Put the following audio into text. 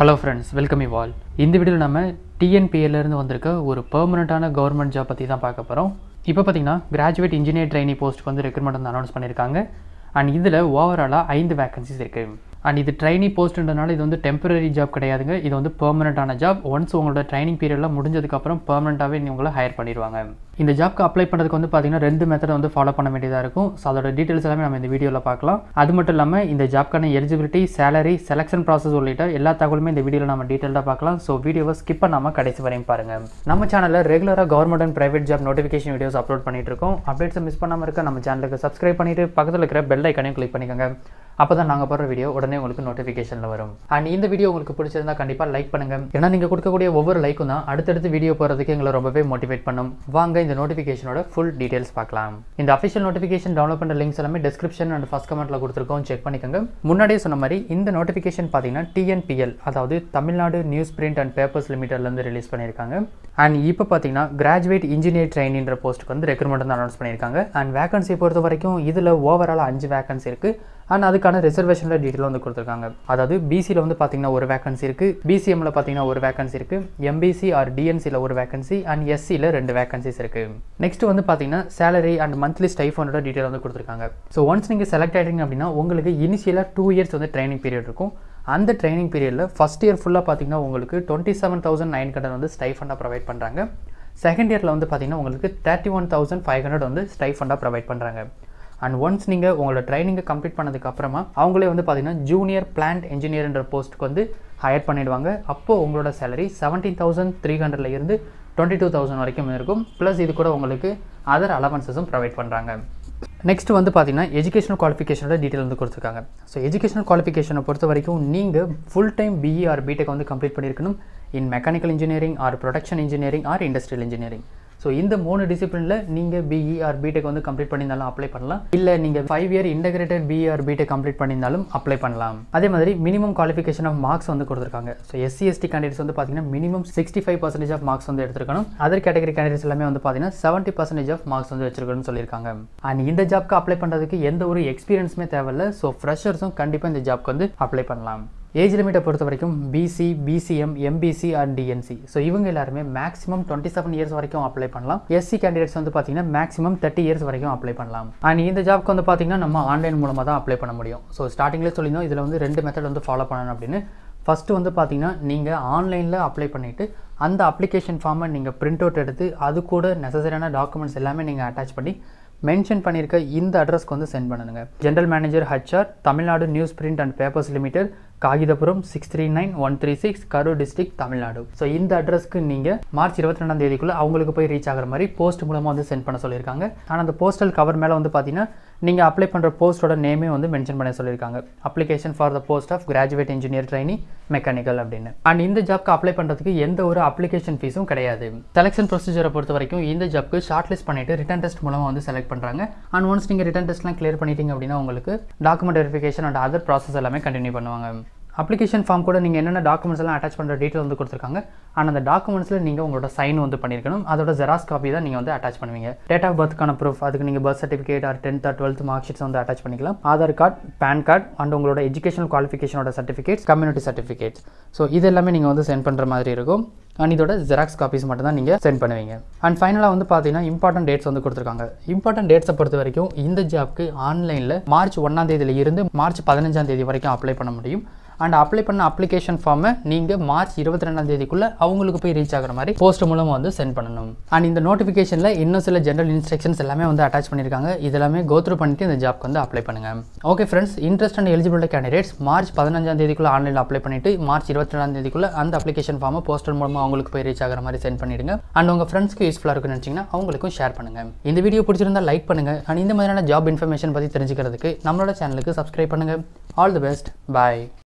hello friends welcome you all இந்த வீடியோவில் நம்ம TNPL ல இருந்து வந்திருக்க ஒரு பெர்மனண்ட்டான கவர்மெண்ட் ஜாப் பற்றி தான் பார்க்க போகிறோம் இப்போ பார்த்தீங்கன்னா கிராஜுவேட் இன்ஜினியர் ட்ரைனி போஸ்ட்டுக்கு வந்து ரெக்ரூட்மெண்ட் வந்து அனௌன்ஸ் பண்ணியிருக்காங்க அண்ட் இதில் ஓவராலாக ஐந்து வேகன்சிஸ் இருக்குது அண்ட் இது ட்ரைனி போஸ்ட்ன்றனால இது வந்து டெம்பரரி ஜாப் கிடையாதுங்க இது வந்து பெர்மனண்ட்டான ஜாப் ஒன்ஸ் உங்களோட ட்ரைனிங் பீரியட்லாம் முடிஞ்சதுக்கப்புறம் பெர்மனண்ட்டாகவே உங்களை ஹையர் பண்ணிடுவாங்க இந்த ஜாப்க்கு அப்ளை பண்ணுறதுக்கு வந்து பார்த்தீங்கன்னா ரெண்டு மெத்தட் வந்து ஃபாலோ பண்ண வேண்டியதாக இருக்கும் ஸோ அதோட டீட்டெயில்ஸ் எல்லாமே நம்ம இந்த வீடியோவில் பார்க்கலாம் அது மட்டும் இல்லாமல் இந்த ஜாப்க்கான எலிஜிபிலிட்டி சேலரி செலெக்ஷன் ப்ராசஸ் உள்ளிட்ட எல்லா தகவலுமே இந்த வீடியோவில் நம்ம டீட்டெயிலாக பார்க்கலாம் ஸோ வீடியோவை ஸ்கிப் பண்ணாமல் கடைசி வரையும் பாருங்கள் நம்ம சேனலில் ரெகுலராக government and private job notification videos upload பண்ணிட்டு இருக்கோம் அப்டேட்ஸை மிஸ் பண்ணாமல் இருக்க நம்ம சேனலுக்கு சப்ஸ்கிரைப் பண்ணிட்டு பக்கத்தில் இருக்கிற பெல் ஐக்கனையும் கிளிக் பண்ணிக்கோங்க அப்போ தான் நாங்கள் போடுற வீடியோ உடனே உங்களுக்கு நோட்டிஃபிகேஷனில் வரும் அண்ட் இந்த வீடியோ உங்களுக்கு பிடிச்சிருந்தா கண்டிப்பாக லைக் பண்ணுங்க ஏன்னா நீங்கள் கொடுக்கக்கூடிய ஒவ்வொரு லைக்கும் தான் அடுத்தடுத்து வீடியோ போகிறதுக்கு எங்களை ரொம்பவே மோட்டிவேட் பண்ணும் வாங்க இந்த நோட்டிஃபிகேஷனோட ஃபுல் டீடைல்ஸ் பார்க்கலாம் இந்த அஃபிஷியல் நோட்டிஃபிகேஷன் டவுன்லோட் பண்ணுற லிங்க்ஸ் எல்லாமே டிஸ்கிரிப்ஷன் அண்ட் ஃபஸ்ட் கமெண்ட்டில் கொடுத்துருக்கோம் செக் பண்ணிக்கோங்க முன்னாடியே சொன்ன மாதிரி இந்த நோட்டிஃபிகேஷன் பார்த்தீங்கன்னா டிஎன்பிஎல் அதாவது Tamil Nadu news print and papers லிமிட்டட்லேருந்து ரிலீஸ் பண்ணியிருக்காங்க அண்ட் இப்போ பார்த்தீங்கன்னா கிராஜுவேட் இன்ஜினியர் ட்ரைனின்ற போஸ்ட்டுக்கு வந்து ரெக்ரூட்மெண்ட் வந்து அனௌன்ஸ் பண்ணியிருக்காங்க அண்ட் வேகன்சி பொறுத்த வரைக்கும் இதில் ஓவரால் அஞ்சு வேகன்சி இருக்குது அண்ட் அதுக்கான ரிசர்வேஷனில் டீட்டெயில் வந்து கொடுத்துருக்காங்க அதாவது பிசியில் வந்து பார்த்தீங்கன்னா ஒரு வேகன்சி இருக்குது பிசிஎம்ல பார்த்தீங்கன்னா ஒரு வேகன்சி இருக்குது எம்பிசி ஆர் டிஎன்சியில் ஒரு வேகன்சி அண்ட் எஸ்சியில் ரெண்டு வேகன்சிஸ் இருக்குது நெக்ஸ்ட் வந்து பார்த்தீங்கன்னா சேலரி அண்ட் மந்த்லி ஸ்டைஃபோனோட டீட்டெயில் வந்து கொடுத்துருக்காங்க ஸோ ஒன்ஸ் நீங்கள் செலக்ட் ஆகிட்டீங்க அப்படின்னா உங்களுக்கு இனிஷியலாக டூ இயர்ஸ் வந்து ட்ரைனிங் பீரியட் இருக்கும் அந்த ட்ரைனிங் பீரியடில் ஃபஸ்ட் இயர் ஃபுல்லாக பார்த்தீங்கன்னா உங்களுக்கு twenty seven thousand nine hundred வந்து ஸ்டைஃபண்டாக ப்ரொவைட் பண்ணுறாங்க செகண்ட் இயரில் வந்து பார்த்தீங்கன்னா உங்களுக்கு thirty one thousand five hundred வந்து ஸ்டைஃபண்டாக ப்ரொவைட் பண்ணுறாங்க அண்ட் ஒன்ஸ் நீங்கள் உங்களோட ட்ரைனிங்கை கம்ப்ளீட் பண்ணதுக்கு அப்புறமா அவங்களே வந்து பார்த்தீங்கன்னா ஜூனியர் பிளான்ட் என்ஜினியர்ன்ற போஸ்ட்டுக்கு வந்து ஹையர் பண்ணிடுவாங்க அப்போ உங்களோட சேலரி செவன்டீன் தௌசண்ட் த்ரீ ஹண்ட்ரட்ல இருந்து டுவெண்ட்டி டூ தௌசண்ட் வரைக்கும் இருக்கும் ப்ளஸ் இது கூட உங்களுக்கு அதர் அலவன்சஸும் ப்ரொவைட் பண்ணுறாங்க நெக்ஸ்ட் வந்து பார்த்தீங்கன்னா எஜுகேஷனல் குவாலிஃபிகேஷனோட டீட்டெயில் வந்து கொடுத்துருக்காங்க ஸோ எஜுகேஷனல் குவாலிஃபிகேஷனை பொறுத்த வரைக்கும் நீங்கள் full time BE or BTech வந்து கம்ப்ளீட் பண்ணியிருக்கணும் in mechanical engineering or production engineering or industrial engineering so இந்த மூணு டிசிப்ளினில் நீங்கள் பிஇ ஆர் பிடெக் வந்து கம்ப்ளீட் பண்ணியிருந்தாலும் அப்ளை பண்ணலாம் இல்லை நீங்கள் five year integrated BE or BTech complete பண்ணியிருந்தாலும் அப்ளை பண்ணலாம் அதே மாதிரி மினிமம் குவாலிஃபிகேஷன் ஆஃப் மார்க்ஸ் வந்து கொடுத்துருக்காங்க ஸோ எஸ்சி எஸ்டி கேண்டிடேட்ஸ் வந்து பார்த்தீங்கன்னா minimum sixty five percentage of marks வந்து எடுத்துருக்கணும் அதர் கேட்டகரி கேண்டிடேட்ஸ் எல்லாமே வந்து பார்த்தீங்கன்னா செவன்ட்டி பர்சன்டேஜ் ஆஃப் மார்க்ஸ் வந்து வச்சிருக்கணும்னு சொல்லியிருக்காங்க அண்ட் இந்த ஜாப்க்கு அப்ளை பண்ணுறதுக்கு எந்த ஒரு எக்ஸ்பீரியன்ஸுமே தேவையில்ல ஸோ ஃப்ரெஷர்ஸும் கண்டிப்பாக இந்த ஜாப்க்கு வந்து அப்ளை பண்ணலாம் ஏஜ் லிமிட்டை பொறுத்த வரைக்கும் BC BCM MBC and DNC so இவங்க எல்லாருமே மேக்ஸிமம் டுவெண்ட்டி செவன் இயர்ஸ் வரைக்கும் அப்ளை பண்ணலாம் எஸ்சி கேண்டிடேட்ஸ் வந்து பார்த்தீங்கன்னா மேக்ஸிமம் தேர்ட்டி இயர்ஸ் வரைக்கும் அப்ளை பண்ணலாம் அண்ட் இந்த ஜாப்க்கு வந்து பார்த்தீங்கன்னா நம்ம ஆன்லைன் மூலமாக தான் அப்ளை பண்ண முடியும் ஸோ ஸ்டார்டிங்லேயே சொல்லியிருந்தோம் இதில் வந்து ரெண்டு மெத்தட் வந்து ஃபாலோ பண்ணணும் அப்படின்னு ஃபஸ்ட்டு வந்து பார்த்தீங்கன்னா நீங்கள் ஆன்லைனில் அப்ளை பண்ணிவிட்டு அந்த அப்ளிகேஷன் ஃபார்மை நீங்கள் பிரிண்ட் அவுட் எடுத்து அது கூட நெசசரியான டாக்குமெண்ட்ஸ் எல்லாமே நீங்கள் அட்டாச் பண்ணி மென்ஷன் பண்ணியிருக்க இந்த அட்ரஸ்க்கு வந்து சென்ட் பண்ணணுங்க general manager HR Tamil Nadu news print and papers limited Kagithapuram six three nine one three six Karur district Tamil Nadu so இந்த அட்ரஸ்க்கு நீங்கள் மார்ச் இருபத்தி ரெண்டாம் தேதிக்குள்ளே அவங்களுக்கு போய் ரீச் ஆகிற மாதிரி போஸ்ட் மூலமாக வந்து சென்ட் பண்ண சொல்லியிருக்காங்க ஆனால் அந்த போஸ்டல் கவர் மேலே வந்து பார்த்தீங்கன்னா நீங்கள் அப்ளை பண்ணுற போஸ்ட்டோட நேமே வந்து மென்ஷன் பண்ண சொல்லியிருக்காங்க application for the post of graduate engineer trainee mechanical அப்படின்னு அண்ட் இந்த ஜாப்க்கு அப்ளை பண்ணுறதுக்கு எந்த ஒரு அப்ளிகேஷன் ஃபீஸும் கிடையாது செலெக்ஷன் ப்ரொசீஜரை பொறுத்த வரைக்கும் இந்த ஜாப்க்கு ஷார்ட் லிஸ்ட் பண்ணிட்டு ரிட்டன் டெஸ்ட் மூலமாக வந்து செலக்ட் பண்ணுறாங்க அண்ட் ஒன்ஸ் நீங்கள் ரிட்டன் டெஸ்ட்லாம் கிளியர் பண்ணிட்டீங்க அப்படின்னா உங்களுக்கு document verification and other process எல்லாமே கண்டினியூ பண்ணுவாங்க அப்ளிகேஷன் ஃபார்ம் கூட நீங்கள் என்னென்ன டாக்குமெண்ட்ஸ் எல்லாம் அட்டாச் பண்ணுற டீட்டெயில் வந்து கொடுத்துருக்காங்க அண்ட் அந்த டாக்குமெண்ட்ஸில் நீங்கள் உங்களோட சைன் வந்து பண்ணியிருக்கணும் அதோட ஜெராக்ஸ் காப்பி தான் நீங்கள் வந்து அட்டாச் பண்ணுவீங்க டேட் ஆஃப் பர்த்துக்கான ப்ரூஃப் அதுக்கு நீங்கள் birth certificate or tenth or twelfth mark sheets வந்து அட்டாச் பண்ணிக்கலாம் Aadhaar card pan card and உங்களோட எஜுகேஷனல் குவாலிஃபிகேஷனோட சர்டிஃபிகேட்ஸ் கம்யூனிட்டி சர்டிஃபிகேட்ஸ் ஸோ இது எல்லாமே நீங்கள் வந்து சென்ட் பண்ணுற மாதிரி இருக்கும் அண்ட் இதோட ஜெராக்ஸ் காப்பீஸ் மட்டும் தான் நீங்கள் சென்ட் பண்ணுவீங்க அண்ட் ஃபைனலாக வந்து பார்த்தீங்கன்னா இம்பார்ட்டன்ட் டேட்ஸ் வந்து கொடுத்துருக்காங்க இம்பார்ட்டன்ட் டேட்ஸை பொறுத்த வரைக்கும் இந்த ஜாப்க்கு ஆன்லைனில் மார்ச் ஒன்றாம் தேதியில இருந்து மார்ச் பதினஞ்சாம் தேதி வரைக்கும் அப்ளை பண்ண முடியும் அண்ட் அப்ளை பண்ண அப்ளிகேஷன் ஃபார்மை நீங்கள் மார்ச் இருபத்தி ரெண்டாம் தேதிக்குள்ளே அவங்களுக்கு போய் ரீச் ஆகிற மாதிரி போஸ்ட் மூலமாக வந்து சென்ட் பண்ணணும் அண்ட் இந்த நோட்டிஃபிகேஷனில் இன்னும் சில ஜென்ரல் இன்ஸ்ட்ரக்ஷன்ஸ் எல்லாமே வந்து அட்டாச் பண்ணியிருக்காங்க இதெல்லாமே கோத்ரூ பண்ணிட்டு இந்த ஜாப்க்கு வந்து அப்ளை பண்ணுங்கள் okay friends interest and eligibility candidates March பதினஞ்சாம் தேதிக்குள்ளே ஆன்லைனில் அப்ளை பண்ணிட்டு மார்ச் இருபத்தி ரெண்டாம் தேதிக்குள்ளே அந்த அப்ளிகேஷன் ஃபார்மை போஸ்டர் மூலமாக அவங்களுக்கு போய் ரீச் ஆகிற மாதிரி சென்ட் பண்ணிடுங்க அண்ட் உங்கள் ஃப்ரெண்ட்ஸ்க்கு யூஸ்ஃபுல்லாக இருக்குன்னு நினச்சிங்கன்னா அவங்களுக்கும் ஷேர் பண்ணுங்கள் இந்த வீடியோ பிடிச்சிருந்தா லைக் பண்ணுங்கள் அண்ட் இந்த மாதிரியான ஜாப் இன்ஃபர்மேஷன் பற்றி தெரிஞ்சுக்கிறதுக்கு நம்மளோட சேனலுக்கு சப்ஸ்கிரைப் பண்ணுங்கள் ஆல் தி பெஸ்ட் பாய்